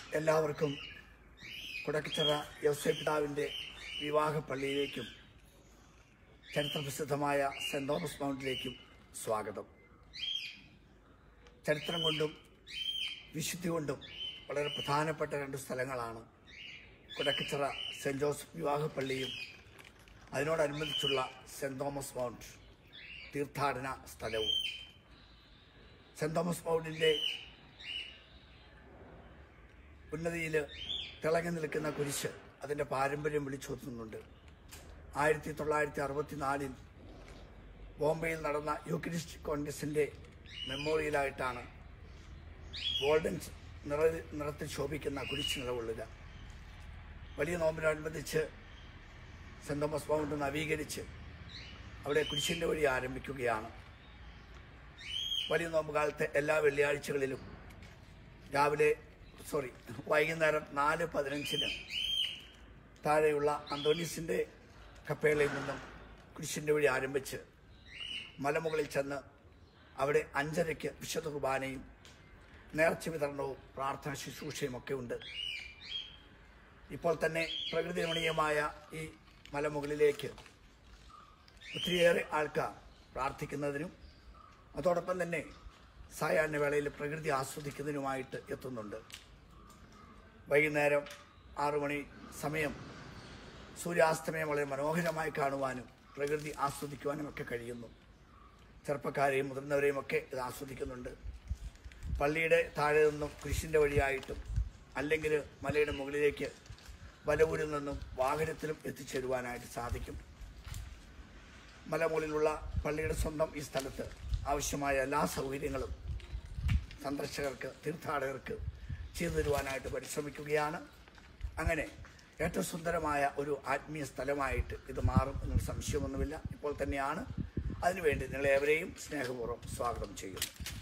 എല്ലാവർക്കും കുടക്കച്ചിറ യൗസേപ്പിതാവിൻ്റെ വിവാഹ പള്ളിയിലേക്കും ചരിത്രപ്രസിദ്ധമായ സെൻറ് തോമസ് മൗണ്ടിലേക്കും സ്വാഗതം ചരിത്രം കൊണ്ടും വിശുദ്ധി കൊണ്ടും വളരെ പ്രധാനപ്പെട്ട രണ്ട് സ്ഥലങ്ങളാണ് കുടക്കച്ചിറ സെൻറ് ജോസഫ് വിവാഹ പള്ളിയും അതിനോടനുബന്ധിച്ചുള്ള സെൻറ് തോമസ് മൗണ്ട് തീർത്ഥാടന സ്ഥലവും സെൻറ് തോമസ് മൗണ്ടിൻ്റെ ഉന്നതിയിൽ തിളങ്ങി നിൽക്കുന്ന കുരിശ് അതിൻ്റെ പാരമ്പര്യം വിളിച്ചോത്തുന്നുണ്ട് ആയിരത്തി തൊള്ളായിരത്തി അറുപത്തിനാലിൽ ബോംബെയിൽ നടന്ന യൂക്രിസ്റ്റ് കോൺഗ്രസിൻ്റെ മെമ്മോറിയലായിട്ടാണ് ഗോൾഡൻ നിറ നിറത്തിൽ ശോഭിക്കുന്ന കുരിശ് നിലകൊള്ളുക വലിയ നോമ്പിനോടനുബന്ധിച്ച് സെൻറ് തോമസ് മൗണ്ട് നവീകരിച്ച് അവിടെ കുരിശിൻ്റെ വഴി ആരംഭിക്കുകയാണ് വലിയ നോമ്പ് കാലത്തെ എല്ലാ വെള്ളിയാഴ്ചകളിലും രാവിലെ സോറി വൈകുന്നേരം നാല് പതിനഞ്ചിന് താഴെയുള്ള അന്തോണീസിൻ്റെ കപ്പേളയിൽ നിന്നും കുരിശിൻ്റെ വഴി ആരംഭിച്ച് മലമുകളിൽ ചെന്ന് അവിടെ അഞ്ചരയ്ക്ക് വിശുദ്ധ കുർബാനയും നേർച്ച വിതരണവും പ്രാർത്ഥന ശുശ്രൂഷയും ഒക്കെ ഉണ്ട് ഇപ്പോൾ തന്നെ പ്രകൃതി രമണീയമായ ഈ മലമുകളിലേക്ക് ഒത്തിരിയേറെ ആൾക്കാർ പ്രാർത്ഥിക്കുന്നതിനും അതോടൊപ്പം തന്നെ സായാഹ്ന വേളയിൽ പ്രകൃതി ആസ്വദിക്കുന്നതിനുമായിട്ട് എത്തുന്നുണ്ട് വൈകുന്നേരം ആറു മണി സമയം സൂര്യാസ്തമയം വളരെ മനോഹരമായി കാണുവാനും പ്രകൃതി ആസ്വദിക്കുവാനും ഒക്കെ കഴിയുന്നു ചെറുപ്പക്കാരെയും മുതിർന്നവരെയും ഒക്കെ ഇത് ആസ്വദിക്കുന്നുണ്ട് പള്ളിയുടെ താഴെ നിന്നും കുരിശിൻ്റെ വഴിയായിട്ടും അല്ലെങ്കിൽ മലയുടെ മുകളിലേക്ക് വലവൂരിൽ നിന്നും വാഹനത്തിലും എത്തിച്ചേരുവാനായിട്ട് സാധിക്കും മലമുകളിലുള്ള പള്ളിയുടെ സ്വന്തം ഈ സ്ഥലത്ത് ആവശ്യമായ എല്ലാ സൗകര്യങ്ങളും സന്ദർശകർക്ക് തീർത്ഥാടകർക്ക് ചെയ്തു തരുവാനായിട്ട് പരിശ്രമിക്കുകയാണ് അങ്ങനെ ഏറ്റവും സുന്ദരമായ ഒരു ആത്മീയ സ്ഥലമായിട്ട് ഇത് മാറും എന്നൊരു സംശയമൊന്നുമില്ല ഇപ്പോൾ തന്നെയാണ് അതിനുവേണ്ടി നിങ്ങളേവരെയും സ്നേഹപൂർവ്വം സ്വാഗതം ചെയ്യുന്നു